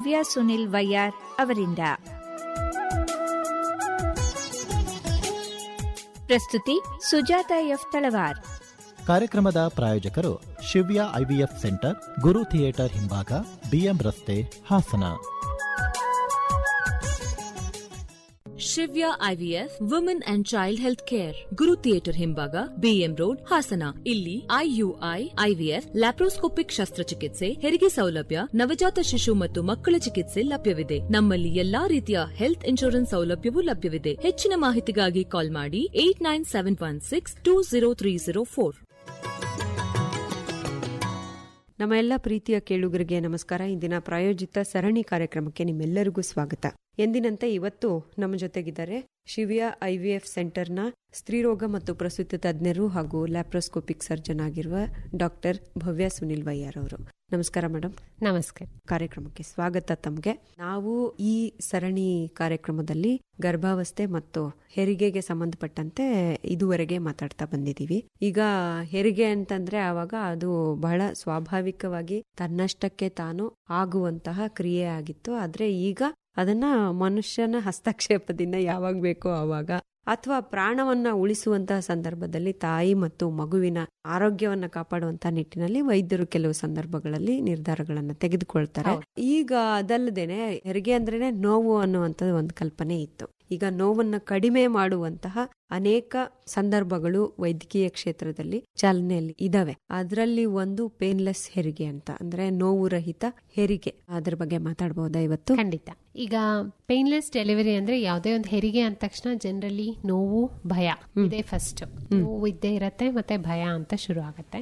ಭವ್ಯ ಸುನಿಲ್ ವೈಯಾರ್ ಅವರಿಂದ ಪ್ರಸ್ತುತಿ ಸುಜಾತ ಎಫ್ ತಳವಾರ್ ಕಾರ್ಯಕ್ರಮದ ಪ್ರಾಯೋಜಕರು Shivya IVF centre Guru theatre ಹಿಂಭಾಗ ಬಿಎಂ ರಸ್ತೆ Hassan Shivya IVF women and child health care Guru theatre ಹಿಂಭಾಗ ಬಿಎಂ ರೋಡ್ ಹಾಸನ ಇಲ್ಲಿ ಐಯುಐ ಐವಿಎಫ್ ಲ್ಯಾಪ್ರೋಸ್ಕೋಪಿಕ್ ಶಸ್ತ್ರಚಿಕಿತ್ಸೆ ಹೆರಿಗೆ ಸೌಲಭ್ಯ ನವಜಾತ ಶಿಶು ಮತ್ತು ಮಕ್ಕಳ ಚಿಕಿತ್ಸೆ ಲಭ್ಯವಿದೆ ನಮ್ಮಲ್ಲಿ ಎಲ್ಲಾ ರೀತಿಯ ಹೆಲ್ತ್ ಇನ್ಶೂರೆನ್ಸ್ ಸೌಲಭ್ಯವೂ ಲಭ್ಯವಿದೆ ಹೆಚ್ಚಿನ ಮಾಹಿತಿಗಾಗಿ ಕಾಲ್ ಮಾಡಿ eight nine seven one six two zero three zero four ನಮ್ಮ ಎಲ್ಲ ಪ್ರೀತಿಯ ಕೇಳುಗರಿಗೆ ನಮಸ್ಕಾರ ಇಂದಿನ ಪ್ರಾಯೋಜಿತ ಸರಣಿ ಕಾರ್ಯಕ್ರಮಕ್ಕೆ ನಿಮ್ಮೆಲ್ಲರಿಗೂ ಸ್ವಾಗತ ಎಂದಿನಂತೆ ಇವತ್ತು ನಮ್ಮ ಜೊತೆಗಿದ್ದಾರೆ ಶಿವಿಯ ಐವಿಎಫ್ ಸೆಂಟರ್ನ ಸ್ತ್ರೀರೋಗ ಮತ್ತು ಪ್ರಸೂತಿ ತಜ್ಞರು ಹಾಗೂ ಲ್ಯಾಪ್ರೋಸ್ಕೋಪಿಕ್ ಸರ್ಜನ್ ಆಗಿರುವ ಡಾಕ್ಟರ್ ಭವ್ಯ ಸುನಿಲ್ ವೈಯಾರ್ ಅವರು ನಮಸ್ಕಾರ ಮೇಡಮ್ ನಮಸ್ಕಾರ ಕಾರ್ಯಕ್ರಮಕ್ಕೆ ಸ್ವಾಗತ ತಮಗೆ ನಾವು ಈ ಸರಣಿ ಕಾರ್ಯಕ್ರಮದಲ್ಲಿ ಗರ್ಭಾವಸ್ಥೆ ಮತ್ತು ಹೆರಿಗೆಗೆ ಸಂಬಂಧಪಟ್ಟಂತೆ ಇದುವರೆಗೆ ಮಾತಾಡ್ತಾ ಬಂದಿದ್ದೀವಿ ಈಗ ಹೆರಿಗೆ ಅಂತಂದ್ರೆ ಆವಾಗ ಅದು ಬಹಳ ಸ್ವಾಭಾವಿಕವಾಗಿ ತನ್ನಷ್ಟಕ್ಕೆ ತಾನು ಆಗುವಂತಹ ಕ್ರಿಯೆ ಆಗಿತ್ತು ಆದ್ರೆ ಈಗ ಅದನ್ನ ಮನುಷ್ಯನ ಹಸ್ತಕ್ಷೇಪದಿಂದ ಯಾವಾಗ ಬೇಕೋ ಆವಾಗ ಅಥವಾ ಪ್ರಾಣವನ್ನ ಉಳಿಸುವಂತಹ ಸಂದರ್ಭದಲ್ಲಿ ತಾಯಿ ಮತ್ತು ಮಗುವಿನ ಆರೋಗ್ಯವನ್ನ ಕಾಪಾಡುವಂತಹ ನಿಟ್ಟಿನಲ್ಲಿ ವೈದ್ಯರು ಕೆಲವು ಸಂದರ್ಭಗಳಲ್ಲಿ ನಿರ್ಧಾರಗಳನ್ನ ತೆಗೆದುಕೊಳ್ತಾರೆ ಈಗ ಅದಲ್ಲದೇನೆ ಹೆರಿಗೆ ಅಂದ್ರೇನೆ ನೋವು ಅನ್ನುವಂಥದ್ದು ಒಂದು ಕಲ್ಪನೆ ಇತ್ತು ಈಗ ನೋವನ್ನ ಕಡಿಮೆ ಮಾಡುವಂತಹ ಅನೇಕ ಸಂದರ್ಭಗಳು ವೈದ್ಯಕೀಯ ಕ್ಷೇತ್ರದಲ್ಲಿ ಚಾಲನೆಯಲ್ಲಿ ಇದಾವೆ ಅದರಲ್ಲಿ ಒಂದು ಪೇನ್ಲೆಸ್ ಹೆರಿಗೆ ಅಂತ ಅಂದ್ರೆ ನೋವು ರಹಿತ ಹೆರಿಗೆ ಅದ್ರ ಬಗ್ಗೆ ಮಾತಾಡಬಹುದಾ ಇವತ್ತು ಖಂಡಿತ ಈಗ ಪೇನ್ಲೆಸ್ ಡೆಲಿವರಿ ಅಂದ್ರೆ ಯಾವುದೇ ಒಂದು ಹೆರಿಗೆ ಅಂದ ತಕ್ಷಣ ಜನರಲಿ ನೋವು ಭಯ ಇದೇ ಫಸ್ಟ್ ನೋವು ಇದ್ದೇ ಇರತ್ತೆ ಮತ್ತೆ ಭಯ ಅಂತ ಶುರು ಆಗತ್ತೆ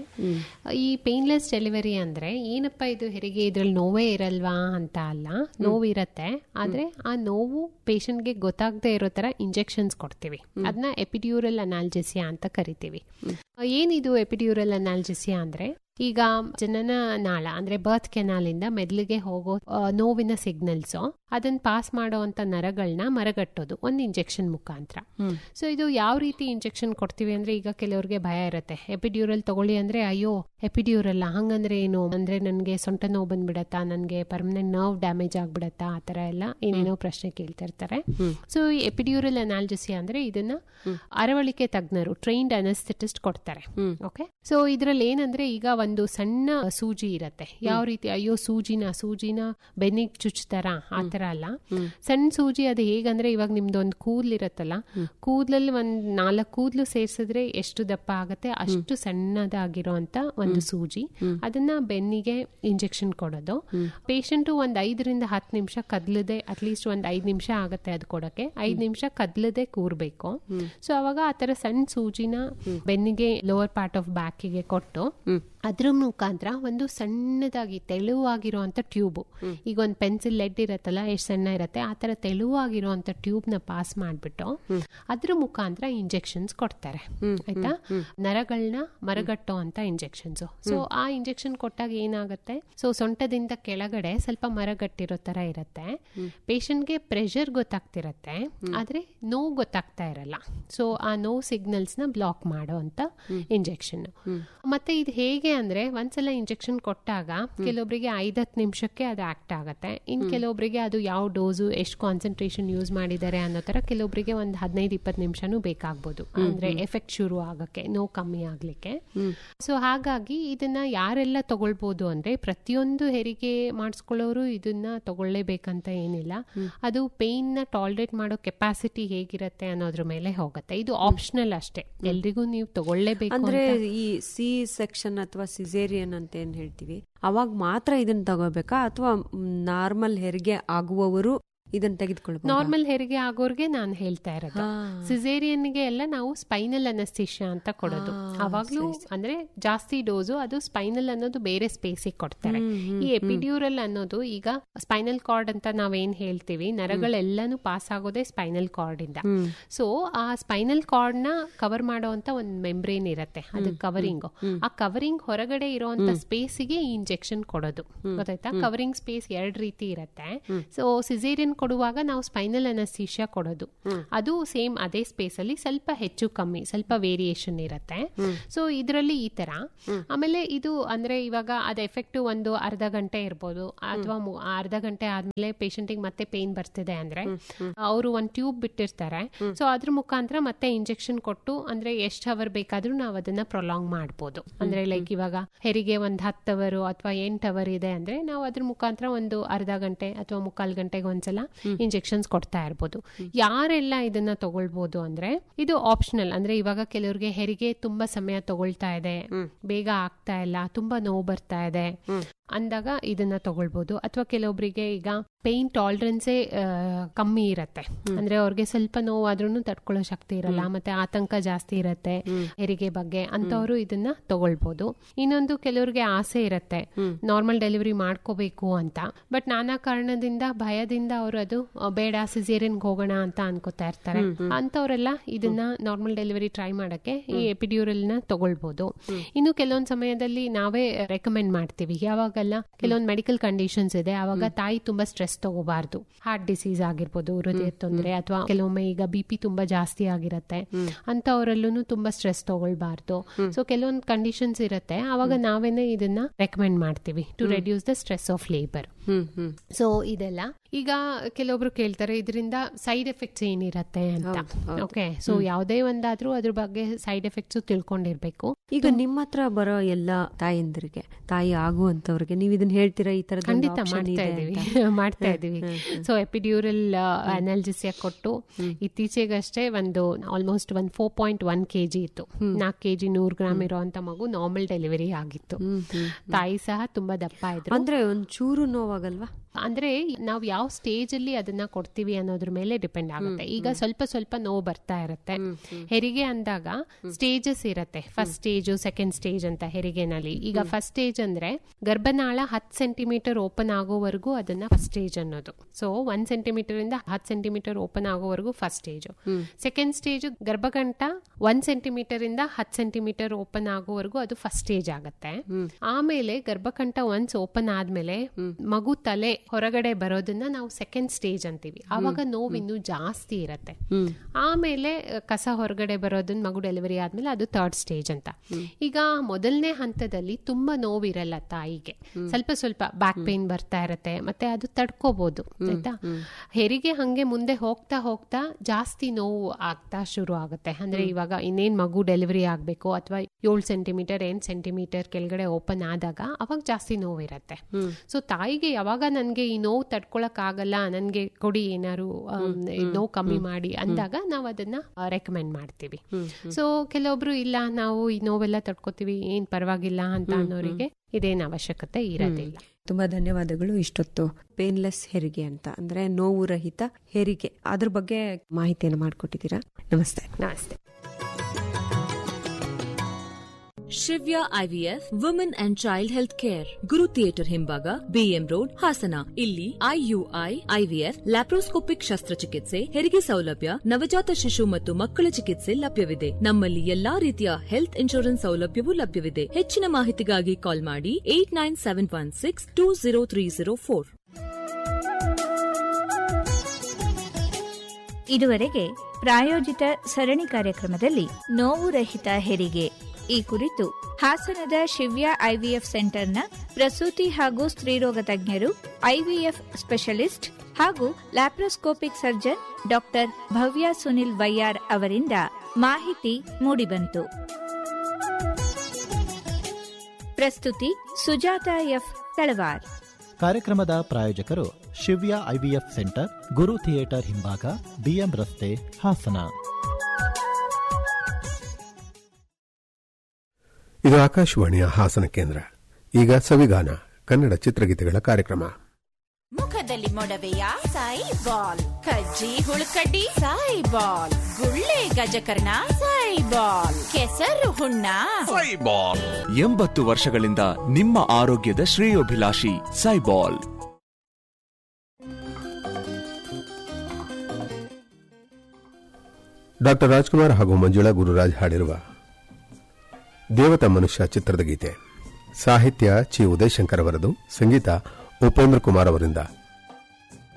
ಈ ಪೇನ್ಲೆಸ್ ಡೆಲಿವರಿ ಅಂದ್ರೆ ಏನಪ್ಪ ಇದು ಹೆರಿಗೆ ಇದ್ರಲ್ಲಿ ನೋವೇ ಇರಲ್ವಾ ಅಂತ ಅಲ್ಲ ನೋವು ಇರತ್ತೆ ಆದ್ರೆ ಆ ನೋವು ಪೇಷಂಟ್ಗೆ ಗೊತ್ತಾಗದೆ ಇರೋ ತರ ಇಂಜೆಕ್ಷನ್ಸ್ ಕೊಡ್ತೀವಿ ಅದನ್ನ ಎಪಿಡ್ಯೂರಲ್ ಅನಾಲ್ಜೆಸಿಯಾ ಅಂತ ಕರಿತೀವಿ ಏನಿದು ಎಪಿಡ್ಯೂರಲ್ ಅನಾಲ್ಜೆಸಿಯಾ ಅಂದ್ರೆ ಈಗ ಜನನ ನಾಳ ಅಂದ್ರೆ ಬರ್ತ್ ಕೆನಾಲ್ ಇಂದ ಮೆದ್ಲಿಗೆ ಹೋಗೋ ಆ, ನೋವಿನ ಸಿಗ್ನಲ್ಸ್ ಅದನ್ನ ಪಾಸ್ ಮಾಡುವಂತ ನರಗಳನ್ನ ಮರಗಟ್ಟೋದು ಒಂದು ಇಂಜೆಕ್ಷನ್ ಮುಖಾಂತರ ಸೊ ಇದು ಯಾವ ರೀತಿ ಇಂಜೆಕ್ಷನ್ ಕೊಡ್ತೀವಿ ಅಂದ್ರೆ ಈಗ ಕೆಲವ್ರಿಗೆ ಭಯ ಇರುತ್ತೆ ಎಪಿಡ್ಯೂರಲ್ ತಗೊಳ್ಳಿ ಅಂದ್ರೆ ಅಯ್ಯೋ ಎಪಿಡ್ಯೂರಲ್ ಹಂಗಂದ್ರೆ ಏನು ಅಂದ್ರೆ ನನ್ಗೆ ಸೊಂಟ ನೋವು ಬಂದ್ಬಿಡತ್ತಾ ನನ್ಗೆ ಪರ್ಮನೆಂಟ್ ನರ್ವ್ ಡ್ಯಾಮೇಜ್ ಆಗ್ಬಿಡತ್ತಾ ಆ ತರ ಎಲ್ಲ ಏನೇನೋ ಪ್ರಶ್ನೆ ಕೇಳ್ತಾ ಇರ್ತಾರೆ ಸೊ ಈ ಎಪಿಡ್ಯೂರಲ್ ಅನಾಲ್ಜಸಿ ಅಂದ್ರೆ ಇದನ್ನ ಅರವಳಿಕೆ ತಜ್ಞರು ಟ್ರೈನ್ಡ್ ಅನಸ್ಥೆಟಿಸ್ಟ್ ಕೊಡ್ತಾರೆ ಓಕೆ ಸೊ ಇದ್ರಲ್ಲಿ ಏನಂದ್ರೆ ಈಗ ಒಂದು ಸಣ್ಣ ಸೂಜಿ ಇರತ್ತೆ ಯಾವ ರೀತಿ ಅಯ್ಯೋ ಸೂಜಿನ ಸೂಜಿನ ಬೆನ್ನಿಗೆ ಚುಚ್ತಾರ ಆ ತರ ಅಲ್ಲ ಸಣ್ಣ ಸೂಜಿ ಅದು ಹೇಗಂದ್ರೆ ಇವಾಗ ನಿಮ್ದು ಒಂದು ಕೂದ್ಲು ಇರತ್ತಲ್ಲ ಕೂದ್ಲಲ್ಲಿ ಒಂದ್ ನಾಲ್ಕು ಕೂದ್ಲು ಸೇರ್ಸಿದ್ರೆ ಎಷ್ಟು ದಪ್ಪ ಆಗತ್ತೆ ಅಷ್ಟು ಸಣ್ಣದಾಗಿರೋ ಅಂತ ಒಂದು ಸೂಜಿ ಅದನ್ನ ಬೆನ್ನಿಗೆ ಇಂಜೆಕ್ಷನ್ ಕೊಡೋದು ಪೇಷಂಟ್ ಒಂದ್ ಐದರಿಂದ ಹತ್ತು ನಿಮಿಷ ಕದ್ಲದೆ ಅಟ್ಲೀಸ್ಟ್ ಒಂದ್ ಐದ್ ನಿಮಿಷ ಆಗತ್ತೆ ಅದು ಕೊಡಕ್ಕೆ ಐದ್ ನಿಮಿಷ ಕದ್ಲದೆ ಕೂರ್ಬೇಕು ಸೊ ಅವಾಗ ಆ ತರ ಸಣ್ಣ ಸೂಜಿನ ಬೆನ್ನಿಗೆ ಲೋವರ್ ಪಾರ್ಟ್ ಆಫ್ ಬ್ಯಾಕಿಗೆ ಕೊಟ್ಟು ಅದ್ರ ಮುಖಾಂತರ ಒಂದು ಸಣ್ಣದಾಗಿ ತೆಳುವಾಗಿರುವಂತ ಟ್ಯೂಬ್ ಈಗ ಒಂದು ಪೆನ್ಸಿಲ್ ಲೆಡ್ ಇರತ್ತಲ್ಲ ಎಷ್ಟು ಸಣ್ಣ ಇರತ್ತೆ ಆ ತರ ತೆಳುವಾಗಿರುವಂತ ಟ್ಯೂಬ್ ನ ಪಾಸ್ ಮಾಡ್ಬಿಟ್ಟು ಅದ್ರ ಮುಖಾಂತರ ಇಂಜೆಕ್ಷನ್ಸ್ ಕೊಡ್ತಾರೆ ಆಯ್ತಾ ನರಗಳನ್ನ ಮರಗಟ್ಟೋ ಅಂತ ಇಂಜೆಕ್ಷನ್ಸ್ ಸೊ ಆ ಇಂಜೆಕ್ಷನ್ ಕೊಟ್ಟಾಗ ಏನಾಗುತ್ತೆ ಸೊ ಸೊಂಟದಿಂದ ಕೆಳಗಡೆ ಸ್ವಲ್ಪ ಮರಗಟ್ಟಿರೋ ತರ ಇರತ್ತೆ ಪೇಷಂಟ್ಗೆ ಪ್ರೆಷರ್ ಗೊತ್ತಾಗ್ತಿರತ್ತೆ ಆದ್ರೆ ನೋವು ಗೊತ್ತಾಗ್ತಾ ಇರಲ್ಲ ಸೊ ಆ ನೋವು ಸಿಗ್ನಲ್ಸ್ ನ ಬ್ಲಾಕ್ ಮಾಡೋ ಅಂತ ಇಂಜೆಕ್ಷನ್ ಮತ್ತೆ ಇದು ಹೇಗೆ ಅಂದ್ರೆ ಒಂದ್ಸಲ ಇಂಜೆಕ್ಷನ್ ಕೊಟ್ಟಾಗ ಕೆಲವೊಬ್ಬರಿಗೆ ಐದತ್ತು ನಿಮಿಷಕ್ಕೆ ಅದು ಆಕ್ಟ್ ಆಗತ್ತೆ ಇನ್ ಕೆಲವೊಬ್ಬರಿಗೆ ಅದು ಯಾವ ಡೋಸು ಎಷ್ಟು ಕಾನ್ಸಂಟ್ರೇಷನ್ ಯೂಸ್ ಮಾಡಿದ್ದಾರೆ ಅನ್ನೋ ತರ ಕೆಲವೊಬ್ಬರಿಗೆ ಒಂದು ಹದಿನೈದು ಇಪ್ಪತ್ತು ನಿಮಿಷನೂ ಬೇಕಾಗ್ಬೋದು ಅಂದ್ರೆ ಎಫೆಕ್ಟ್ ಶುರು ಆಗಕ್ಕೆ ನೋವು ಕಮ್ಮಿ ಆಗ್ಲಿಕ್ಕೆ ಸೊ ಹಾಗಾಗಿ ಇದನ್ನ ಯಾರೆಲ್ಲ ತಗೊಳ್ಬೋದು ಅಂದ್ರೆ ಪ್ರತಿಯೊಂದು ಹೆರಿಗೆ ಮಾಡಿಸ್ಕೊಳ್ಳೋರು ಇದನ್ನ ತಗೊಳ್ಳೇಬೇಕಂತ ಏನಿಲ್ಲ ಅದು ಪೇನ್ ನ ಟಾಲರೇಟ್ ಮಾಡೋ ಕೆಪಾಸಿಟಿ ಹೇಗಿರತ್ತೆ ಅನ್ನೋದ್ರ ಮೇಲೆ ಹೋಗುತ್ತೆ ಇದು ಆಪ್ಷನಲ್ ಅಷ್ಟೇ ಎಲ್ರಿಗೂ ನೀವು ತಗೊಳ್ಳೇಬೇಕು ಅಂದ್ರೆ ಅಂತ ಈ ಸಿ ಸೆಕ್ಷನ್ ಅಥವಾ ಸಿಸೇರಿಯನ್ ಅಂತ ಏನ್ ಹೇಳ್ತೀವಿ ಅವಾಗ ಮಾತ್ರ ಇದನ್ನ ತಗೋಬೇಕಾ ಅಥವಾ ನಾರ್ಮಲ್ ಹೆರಿಗೆ ಆಗುವವರು ಇದನ್ನ ತೆಗೆದುಕೊಳ್ಬಹುದು ನಾರ್ಮಲ್ ಹೆರಿಗೆ ಆಗೋರ್ಗೆ ನಾನು ಹೇಳ್ತಾ ಇರೋದು ಸಿಸೇರಿಯನ್ಗೆ ಎಲ್ಲ ನಾವು ಸ್ಪೈನಲ್ ಅನಸ್ತಿಷ್ಯ ಅಂತ ಕೊಡೋದು ಅವಾಗ್ಲೂ ಅಂದ್ರೆ ಜಾಸ್ತಿ ಡೋಸು ಅದು ಸ್ಪೈನಲ್ ಅನ್ನೋದು ಬೇರೆ ಸ್ಪೇಸಿಗೆ ಕೊಡ್ತಾರೆ ಈ ಎಪಿಡ್ಯೂರಲ್ ಅನ್ನೋದು ಈಗ ಸ್ಪೈನಲ್ ಕಾರ್ಡ್ ಅಂತ ನಾವೇನ್ ಹೇಳ್ತೀವಿ ನರಗಳೆಲ್ಲಾನು ಪಾಸ್ ಆಗೋದೇ ಸ್ಪೈನಲ್ ಕಾರ್ಡ್ ಇಂದ ಸೊ ಆ ಸ್ಪೈನಲ್ ಕಾರ್ಡ್ ನ ಕವರ್ ಮಾಡುವಂತ ಒಂದು ಮೆಂಬ್ರೇನ್ ಇರತ್ತೆ ಅದು ಕವರಿಂಗ್ ಆ ಕವರಿಂಗ್ ಹೊರಗಡೆ ಇರುವಂತ ಸ್ಪೇಸಿಗೆ ಈ ಇಂಜೆಕ್ಷನ್ ಕೊಡೋದು ಗೊತ್ತಾಯ್ತಾ ಕವರಿಂಗ್ ಸ್ಪೇಸ್ ಎರಡ್ ರೀತಿ ಇರತ್ತೆ ಸೊ ಸಿಸೇರಿಯನ್ ಕೊಡುವಾಗ ನಾವು ಸ್ಪೈನಲ್ ಅನಸ್ತೀಶಿಯಾ ಕೊಡೋದು ಅದು ಸೇಮ್ ಅದೇ ಸ್ಪೇಸ್ ಅಲ್ಲಿ ಸ್ವಲ್ಪ ಹೆಚ್ಚು ಕಮ್ಮಿ ಸ್ವಲ್ಪ ವೇರಿಯೇಷನ್ ಇರುತ್ತೆ ಸೊ ಇದರಲ್ಲಿ ಈ ತರ ಆಮೇಲೆ ಇದು ಅಂದ್ರೆ ಇವಾಗ ಅದ ಎಫೆಕ್ಟ್ ಒಂದು ಅರ್ಧ ಗಂಟೆ ಇರ್ಬೋದು ಅಥವಾ ಅರ್ಧ ಗಂಟೆ ಆದ್ಮೇಲೆ ಪೇಷಂಟಿಗೆ ಮತ್ತೆ ಪೇನ್ ಬರ್ತಿದೆ ಅಂದ್ರೆ ಅವರು ಒಂದು ಟ್ಯೂಬ್ ಬಿಟ್ಟಿರ್ತಾರೆ ಸೊ ಅದ್ರ ಮುಖಾಂತರ ಮತ್ತೆ ಇಂಜೆಕ್ಷನ್ ಕೊಟ್ಟು ಅಂದ್ರೆ ಎಷ್ಟು ಅವರ್ ಬೇಕಾದ್ರೂ ನಾವು ಅದನ್ನ ಪ್ರೊಲಾಂಗ್ ಮಾಡ್ಬೋದು ಅಂದ್ರೆ ಲೈಕ್ ಇವಾಗ ಹೆರಿಗೆ ಒಂದ್ ಹತ್ತು ಅವರು ಅಥವಾ ಎಂಟು ಅವರ್ ಇದೆ ಅಂದ್ರೆ ನಾವು ಅದ್ರ ಮುಖಾಂತರ ಒಂದು ಅರ್ಧ ಗಂಟೆ ಅಥವಾ ಮುಕ್ಕಾಲ್ ಗಂಟೆಗೆ ಒಂದ್ಸಲ ಇಂಜೆಕ್ಷನ್ಸ್ ಕೊಡ್ತಾ ಇರ್ಬೋದು ಯಾರೆಲ್ಲ ಇದನ್ನ ತಗೊಳ್ಬೋದು ಅಂದ್ರೆ ಇದು ಆಪ್ಷನಲ್ ಅಂದ್ರೆ ಇವಾಗ ಕೆಲವ್ರಿಗೆ ಹೆರಿಗೆ ತುಂಬಾ ಸಮಯ ತಗೊಳ್ತಾ ಇದೆ ಬೇಗ ಆಗ್ತಾ ಇಲ್ಲ ತುಂಬಾ ನೋವು ಬರ್ತಾ ಇದೆ ಅಂದಾಗ ಇದನ್ನ ತಗೊಳ್ಬೋದು ಅಥವಾ ಕೆಲವೊಬ್ಬರಿಗೆ ಈಗ ಪೇನ್ ಟಾಲರೆನ್ಸೇ ಕಮ್ಮಿ ಇರತ್ತೆ ಅಂದ್ರೆ ಅವ್ರಿಗೆ ಸ್ವಲ್ಪ ನೋವಾದ್ರೂ ತಡ್ಕೊಳ್ಳೋ ಶಕ್ತಿ ಇರಲ್ಲ ಮತ್ತೆ ಆತಂಕ ಜಾಸ್ತಿ ಇರತ್ತೆ ಹೆರಿಗೆ ಬಗ್ಗೆ ಅಂತವರು ಇದನ್ನ ತಗೊಳ್ಬೋದು ಇನ್ನೊಂದು ಕೆಲವ್ರಿಗೆ ಆಸೆ ಇರತ್ತೆ ನಾರ್ಮಲ್ ಡೆಲಿವರಿ ಮಾಡ್ಕೋಬೇಕು ಅಂತ ಬಟ್ ನಾನಾ ಕಾರಣದಿಂದ ಭಯದಿಂದ ಅವರು ಅದು ಆ, ಬೇಡ ಸಿಸೇರಿಯನ್ ಹೋಗೋಣ ಅಂತ ಅನ್ಕೋತಾ ಇರ್ತಾರೆ ಅಂತವರೆಲ್ಲ ಇದನ್ನ ನಾರ್ಮಲ್ ಡೆಲಿವರಿ ಟ್ರೈ ಮಾಡಕ್ಕೆ ಈ ಎಪಿಡ್ಯೂರಲ್ ನ ತಗೊಳ್ಬೋದು ಇನ್ನು ಕೆಲವೊಂದು ಸಮಯದಲ್ಲಿ ನಾವೇ ರೆಕಮೆಂಡ್ ಮಾಡ್ತೀವಿ ಯಾವಾಗೆಲ್ಲ ಕೆಲವೊಂದು ಮೆಡಿಕಲ್ ಕಂಡೀಷನ್ಸ್ ಇದೆ ಅವಾಗ ತಾಯಿ ತುಂಬಾ ಸ್ಟ್ರೆಸ್ ತಗೋಬಾರ್ದು ಹಾರ್ಟ್ ಡಿಸೀಸ್ ಆಗಿರ್ಬೋದು ಹೃದಯ ತೊಂದರೆ ಅಥವಾ ಕೆಲವೊಮ್ಮೆ ಈಗ ಬಿ ಪಿ ತುಂಬಾ ಜಾಸ್ತಿ ಆಗಿರತ್ತೆ ಅಂತವರಲ್ಲೂ ತುಂಬಾ ಸ್ಟ್ರೆಸ್ ತಗೊಳ್ಬಾರ್ದು ಸೊ ಕೆಲವೊಂದು ಕಂಡೀಷನ್ಸ್ ಇರುತ್ತೆ ಅವಾಗ ನಾವೇನೆ ಇದನ್ನ ರೆಕಮೆಂಡ್ ಮಾಡ್ತೀವಿ to reduce the stress of labour hmm hmm so ಇದೆಲ್ಲ ಈಗ ಕೆಲವೊಬ್ರು ಕೇಳ್ತಾರೆ ಇದರಿಂದ ಸೈಡ್ ಎಫೆಕ್ಟ್ಸ್ ಏನಿರತ್ತೆ ಅಂತ ಓಕೆ ಸೊ ಯಾವುದೇ ಒಂದಾದ್ರೂ ಅದ್ರ ಬಗ್ಗೆ ಸೈಡ್ ಎಫೆಕ್ಟ್ಸ್ ತಿಳ್ಕೊಂಡಿರ್ಬೇಕು ಈಗ ನಿಮ್ಮ ಹತ್ರ ಬರೋ ಎಲ್ಲ ತಾಯಂದಿರಿಗೆ ತಾಯಿ ಆಗುವಂತವ್ರಿಗೆ ನೀವು ಇದನ್ನ ಹೇಳ್ತೀರಾ ಈ ತರದ ಖಂಡಿತ ಮಾಡ್ತಾ ಇದೀವಿ ಮಾಡ್ತಾ ಇದೀವಿ ಸೊ ಎಪಿಡ್ಯೂರಲ್ ಅನಾಲ್ಜಿಸಿಯಾ ಕೊಟ್ಟು ಇತ್ತೀಚೆಗಷ್ಟೇ ಒಂದು ಆಲ್ಮೋಸ್ಟ್ ಒಂದು four point one K G ಇತ್ತು ನಾಲ್ಕು ಕೆ ಜಿ ನೂರು ಗ್ರಾಮ್ ಇರುವಂತ ಮಗು ನಾರ್ಮಲ್ ಡೆಲಿವರಿ ಆಗಿತ್ತು ತಾಯಿ ಸಹ ತುಂಬಾ ದಪ್ಪ ಇದ್ರು ಅಂದ್ರೆ ಒಂದ್ ಚೂರು ನೋವಾಗಲ್ವಾ ಅಂದ್ರೆ ನಾವು ಯಾವ ಸ್ಟೇಜ್ ಅಲ್ಲಿ ಅದನ್ನ ಕೊಡ್ತೀವಿ ಅನ್ನೋದ್ರ ಮೇಲೆ ಡಿಪೆಂಡ್ ಆಗುತ್ತೆ ಈಗ ಸ್ವಲ್ಪ ಸ್ವಲ್ಪ ನೋವು ಬರ್ತಾ ಇರುತ್ತೆ ಹೆರಿಗೆ ಅಂದಾಗ ಸ್ಟೇಜಸ್ ಇರುತ್ತೆ ಫಸ್ಟ್ ಸ್ಟೇಜ್ ಸೆಕೆಂಡ್ ಸ್ಟೇಜ್ ಅಂತ ಹೆರಿಗೆನಲ್ಲಿ ಈಗ ಫಸ್ಟ್ ಸ್ಟೇಜ್ ಅಂದ್ರೆ ಗರ್ಭನಾಳ ಹತ್ತು ಸೆಂಟಿಮೀಟರ್ ಓಪನ್ ಆಗೋವರೆಗೂ ಅದನ್ನ ಫಸ್ಟ್ ಸ್ಟೇಜ್ ಅನ್ನೋದು ಸೊ ಒಂದ್ ಸೆಂಟಿಮೀಟರ್ ಇಂದ ಹತ್ತು ಸೆಂಟಿಮೀಟರ್ ಓಪನ್ ಆಗೋವರೆಗೂ ಫಸ್ಟ್ ಸ್ಟೇಜ್ ಸೆಕೆಂಡ್ ಸ್ಟೇಜ್ ಗರ್ಭಗಂಟ ಒಂದ್ ಸೆಂಟಿಮೀಟರ್ ಇಂದ ಹತ್ತು ಸೆಂಟಿಮೀಟರ್ ಓಪನ್ ಆಗೋವರೆಗೂ ಅದು ಫಸ್ಟ್ ಸ್ಟೇಜ್ ಆಗುತ್ತೆ ಆಮೇಲೆ ಗರ್ಭಕಂಠ ಒನ್ಸ್ ಓಪನ್ ಆದ್ಮೇಲೆ ಮಗು ತಲೆ ಹೊರಗಡೆ ಬರೋದನ್ನ ನಾವು ಸೆಕೆಂಡ್ ಸ್ಟೇಜ್ ಅಂತೀವಿ ಆವಾಗ ನೋವು ಇನ್ನೂ ಜಾಸ್ತಿ ಇರತ್ತೆ ಆಮೇಲೆ ಅಹ್, ಕಸ ಹೊರಗಡೆ ಬರೋದನ್ನ ಮಗು ಡೆಲಿವರಿ ಆದ್ಮೇಲೆ ಅದು ಥರ್ಡ್ ಸ್ಟೇಜ್ ಅಂತ ಈಗ ಮೊದಲನೇ ಹಂತದಲ್ಲಿ ತುಂಬಾ ನೋವಿರಲ್ಲ ತಾಯಿಗೆ ಸ್ವಲ್ಪ ಸ್ವಲ್ಪ ಬ್ಯಾಕ್ ಪೇನ್ ಬರ್ತಾ ಇರತ್ತೆ ಮತ್ತೆ ಅದು ತಡ್ಕೋಬಹುದು ಆಯ್ತಾ ಹೆರಿಗೆ ಹಂಗೆ ಮುಂದೆ ಹೋಗ್ತಾ ಹೋಗ್ತಾ ಜಾಸ್ತಿ ನೋವು ಆಗ್ತಾ ಶುರು ಆಗುತ್ತೆ ಅಂದ್ರೆ ಇವಾಗ ಇನ್ನೇನ್ ಮಗು ಡೆಲಿವರಿ ಆಗ್ಬೇಕು ಅಥವಾ ಏಳು ಸೆಂಟಿಮೀಟರ್ ಎಂಟು ಸೆಂಟಿಮೀಟರ್ ಕೆಳಗಡೆ ಓಪನ್ ಆದಾಗ ಅವಾಗ ಜಾಸ್ತಿ ನೋವು ಇರತ್ತೆ ಸೊ ತಾಯಿಗೆ ಯಾವಾಗ ನನ್ಗೆ ಈ ನೋವು ತಡ್ಕೊಳಕ್ ಆಗಲ್ಲ ನನ್ಗೆ ಕೊಡಿ ಏನಾರು ಆಮ್, ಈ ನೋವು ಕಮ್ಮಿ ಮಾಡಿ ಅಂದಾಗ ನಾವು ಅದನ್ನ ರೆಕಮೆಂಡ್ ಮಾಡ್ತೀವಿ ಸೊ ಕೆಲವೊಬ್ರು ಇಲ್ಲ ನಾವು ಈ ನೋವೆಲ್ಲ ತಡ್ಕೋತೀವಿ ಏನ್ ಪರವಾಗಿಲ್ಲ ಅಂತ ಅನ್ನೋರಿಗೆ ಇದೇನ್ ಅವಶ್ಯಕತೆ ಇರೋದಿಲ್ಲ ತುಂಬಾ ಧನ್ಯವಾದಗಳು ಇಷ್ಟೊತ್ತು ಪೇನ್ಲೆಸ್ ಹೆರಿಗೆ ಅಂತ ಅಂದ್ರೆ ನೋವು ರಹಿತ ಹೆರಿಗೆ ಅದ್ರ ಬಗ್ಗೆ ಮಾಹಿತಿಯನ್ನು ಮಾಡಿಕೊಟ್ಟಿದ್ದೀರಾ ನಮಸ್ತೆ ನಮಸ್ತೆ Shivya IVF women and child health care Guru theatre ಹಿಂಭಾಗ ಬಿಎಂ ರೋಡ್ ಹಾಸನ ಇಲ್ಲಿ ಐಯುಐ ಐವಿಎಫ್ ಲ್ಯಾಪ್ರೋಸ್ಕೋಪಿಕ್ ಶಸ್ತ್ರಚಿಕಿತ್ಸೆ ಹೆರಿಗೆ ಸೌಲಭ್ಯ ನವಜಾತ ಶಿಶು ಮತ್ತು ಮಕ್ಕಳ ಚಿಕಿತ್ಸೆ ಲಭ್ಯವಿದೆ ನಮ್ಮಲ್ಲಿ ಎಲ್ಲಾ ರೀತಿಯ ಹೆಲ್ತ್ ಇನ್ಶೂರೆನ್ಸ್ ಸೌಲಭ್ಯವೂ ಲಭ್ಯವಿದೆ ಹೆಚ್ಚಿನ ಮಾಹಿತಿಗಾಗಿ ಕಾಲ್ ಮಾಡಿ eight nine seven one six two zero three zero four ಇದುವರೆಗೆ ಪ್ರಾಯೋಜಿತ ಸರಣಿ ಕಾರ್ಯಕ್ರಮದಲ್ಲಿ ನೋವು ರಹಿತ ಹೆರಿಗೆ ಈ ಕುರಿತು ಹಾಸನದ ಶಿವ್ಯ ಐವಿಎಫ್ ಸೆಂಟರ್ನ ಪ್ರಸೂತಿ ಹಾಗೂ ಸ್ತ್ರೀರೋಗ ತಜ್ಞರು ಐವಿಎಫ್ ಸ್ಪೆಷಲಿಸ್ಟ್ ಹಾಗೂ laparoscopic surgeon doctor Bhavya Sunil ವೈಯಾರ್ ಅವರಿಂದ ಮಾಹಿತಿ ಮೂಡಿಬಂತು ಪ್ರಸ್ತುತಿ ಸುಜಾತ ಎಫ್ ತಳವಾರ್ ಕಾರ್ಯಕ್ರಮದ ಪ್ರಾಯೋಜಕರು Shivya IVF centre Guru theatre ಹಿಂಭಾಗ ಬಿಎಂ ರಸ್ತೆ ಹಾಸನ ಇದು ಆಕಾಶವಾಣಿಯ ಹಾಸನ ಕೇಂದ್ರ ಈಗ ಸವಿಗಾನ ಕನ್ನಡ ಚಿತ್ರಗೀತೆಗಳ ಕಾರ್ಯಕ್ರಮ ಮುಖದಲ್ಲಿ ಮೊಡವೆಯ ಸಾಯಿ ಬಾಲ್ ಕಜ್ಜಿ ಹುಳುಕಡ್ಡಿ ಸಾಯಿ ಬಾಲ್ ಗುಳ್ಳೆ ಗಜಕರ್ಣ ಸಾಯಿ ಬಾಲ್ ಕೆಸರು ಹುಣ್ಣ ಸೈಬಾಲ್ ಎಂಬತ್ತು ವರ್ಷಗಳಿಂದ ನಿಮ್ಮ ಆರೋಗ್ಯದ ಶ್ರೇಯೋಭಿಲಾಷಿ ಸೈಬಾಲ್ ಡಾಕ್ಟರ್ ರಾಜ್ಕುಮಾರ್ ಹಾಗೂ ಮಂಜುಳಾ ಗುರುರಾಜ್ ಹಾಡಿರುವ ದೇವತ ಮನುಷ್ಯ ಚಿತ್ರದ ಗೀತೆ ಸಾಹಿತ್ಯ ಚಿ ಉದಯಶಂಕರ್ ಅವರದು ಸಂಗೀತ ಉಪೇಂದ್ರ ಕುಮಾರ್ ಅವರಿಂದ